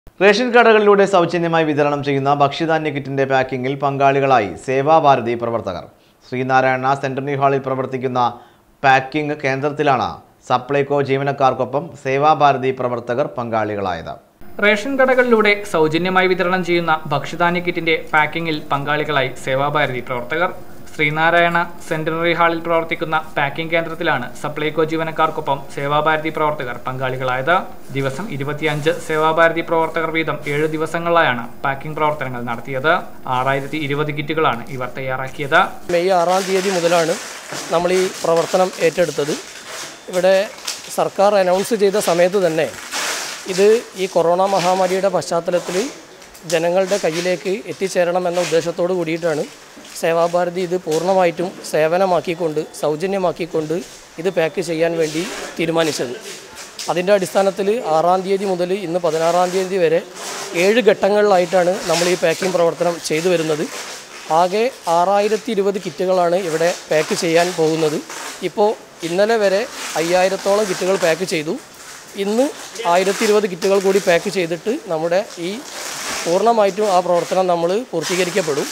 ration കടകളിലൂടെ സൗജന്യമായി വിതരണം ചെയ്യുന്ന ഭക്ഷ്യധാന്യ കിറ്റിന്റെ പാക്കിങ്ങിൽ പങ്കാളികളായി സേവാഭാരതി പ്രവർത്തകർ ശ്രീനാരായണ സെന്ററിനി ഹാളിൽ പ്രവർത്തിക്കുന്ന പാക്കിംഗ് കേന്ദ്രത്തിലാണ് സപ്ലൈകോ ജീവനക്കാർക്കൊപ്പം സേവാഭാരതി പ്രവർത്തകർ പങ്കാളികളായത് റേഷൻ കടകളിലൂടെ സൗജന്യമായി വിതരണം ചെയ്യുന്ന ഭക്ഷ്യധാന്യ കിറ്റിന്റെ പാക്കിങ്ങിൽ പങ്കാളികളായി സേവാഭാരതി പ്രവർത്തകർ ശ്രീനാരായണ സെന്റിനറി ഹാളിൽ പ്രവർത്തിക്കുന്ന പാക്കിംഗ് കേന്ദ്രത്തിലാണ് സപ്ലൈകോ ജീവനക്കാർക്കൊപ്പം സേവാഭാരതി പ്രവർത്തകർ പങ്കാളികളായത് ദിവസം ഇരുപത്തിയഞ്ച് സേവാഭാരതി പ്രവർത്തകർ വീതം ഏഴ് ദിവസങ്ങളിലായാണ് പാക്കിംഗ് പ്രവർത്തനങ്ങൾ നടത്തിയത് ആറായിരത്തി ഇരുപത് കിറ്റുകളാണ് ഇവർ തയ്യാറാക്കിയത് മെയ് ആറാം തീയതി മുതലാണ് നമ്മൾ ഈ പ്രവർത്തനം ഏറ്റെടുത്തത് ഇവിടെ സർക്കാർ അനൗൺസ് ചെയ്ത സമയത്ത് തന്നെ ഇത് ഈ കൊറോണ മഹാമാരിയുടെ പശ്ചാത്തലത്തിൽ ജനങ്ങളുടെ കയ്യിലേക്ക് എത്തിച്ചേരണം എന്ന ഉദ്ദേശത്തോട് കൂടിയിട്ടാണ് സേവാഭാരതി ഇത് പൂർണ്ണമായിട്ടും സേവനമാക്കിക്കൊണ്ട് സൗജന്യമാക്കിക്കൊണ്ട് ഇത് പാക്ക് ചെയ്യാൻ വേണ്ടി തീരുമാനിച്ചത് അതിൻ്റെ അടിസ്ഥാനത്തിൽ ആറാം തീയതി മുതൽ ഇന്ന് പതിനാറാം തീയതി വരെ ഏഴ് ഘട്ടങ്ങളിലായിട്ടാണ് നമ്മൾ ഈ പാക്കിംഗ് പ്രവർത്തനം ചെയ്തു വരുന്നത് ആകെ ആറായിരത്തി ഇരുപത് കിറ്റുകളാണ് ഇവിടെ പാക്ക് ചെയ്യാൻ പോകുന്നത് ഇപ്പോൾ ഇന്നലെ വരെ അയ്യായിരത്തോളം കിറ്റുകൾ പാക്ക് ചെയ്തു ഇന്ന് ആയിരത്തി ഇരുപത് കിറ്റുകൾ കൂടി പാക്ക് ചെയ്തിട്ട് നമ്മുടെ ഈ പൂർണ്ണമായിട്ടും ആ പ്രവർത്തനം നമ്മൾ പൂർത്തീകരിക്കപ്പെടും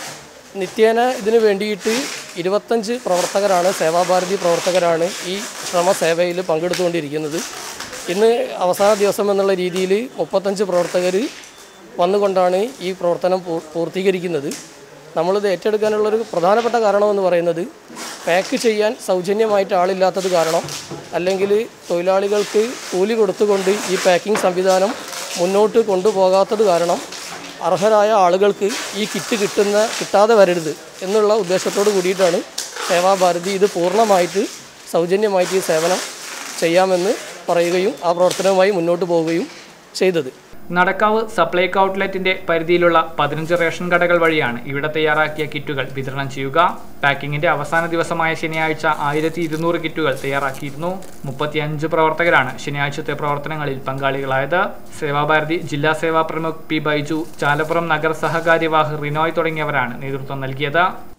നിത്യേന ഇതിനു വേണ്ടിയിട്ട് ഇരുപത്തഞ്ച് പ്രവർത്തകരാണ് സേവാഭാരതി പ്രവർത്തകരാണ് ഈ ശ്രമസേവയിൽ പങ്കെടുത്തുകൊണ്ടിരിക്കുന്നത് ഇന്ന് അവസാന ദിവസം എന്നുള്ള രീതിയിൽ മുപ്പത്തഞ്ച് പ്രവർത്തകർ വന്നുകൊണ്ടാണ് ഈ പ്രവർത്തനം പൂ- പൂർത്തീകരിക്കുന്നത് നമ്മളിത് ഏറ്റെടുക്കാനുള്ളൊരു പ്രധാനപ്പെട്ട കാരണമെന്ന് പറയുന്നത് പാക്ക് ചെയ്യാൻ സൗജന്യമായിട്ട് ആളില്ലാത്തത് കാരണം അല്ലെങ്കിൽ തൊഴിലാളികൾക്ക് കൂലി കൊടുത്തുകൊണ്ട് ഈ പാക്കിംഗ് സംവിധാനം മുന്നോട്ട് കൊണ്ടുപോകാത്തത് കാരണം അർഹരായ ആളുകൾക്ക് ഈ കിറ്റ് കിട്ടുന്ന കിട്ടാതെ വരരുത് എന്നുള്ള ഉദ്ദേശത്തോട് കൂടിയിട്ടാണ് സേവാഭാരതി ഇത് പൂർണ്ണമായിട്ട് സൗജന്യമായിട്ട് ഈ സേവനം ചെയ്യാമെന്ന് പറയുകയും ആ പ്രവർത്തനവുമായി മുന്നോട്ട് പോവുകയും ചെയ്തത് നടക്കാവ് സപ്ലൈകോ ഔട്ട്ലെറ്റിന്റെ പരിധിയിലുള്ള പതിനഞ്ച് റേഷൻ കടകൾ വഴിയാണ് ഇവിടെ തയ്യാറാക്കിയ കിറ്റുകൾ വിതരണം ചെയ്യുക പാക്കിങ്ങിന്റെ അവസാന ദിവസമായ ശനിയാഴ്ച ആയിരത്തി ഇരുന്നൂറ് കിറ്റുകൾ തയ്യാറാക്കിയിരുന്നു മുപ്പത്തിയഞ്ച് പ്രവർത്തകരാണ് ശനിയാഴ്ചത്തെ പ്രവർത്തനങ്ങളിൽ പങ്കാളികളായത് സേവാഭാരതി ജില്ലാ സേവാ പ്രമുഖ് പി ബൈജു ചാലപ്പുറം നഗര സഹകാര്യവാഹ് റിനോയ് തുടങ്ങിയവരാണ് നേതൃത്വം നൽകിയത്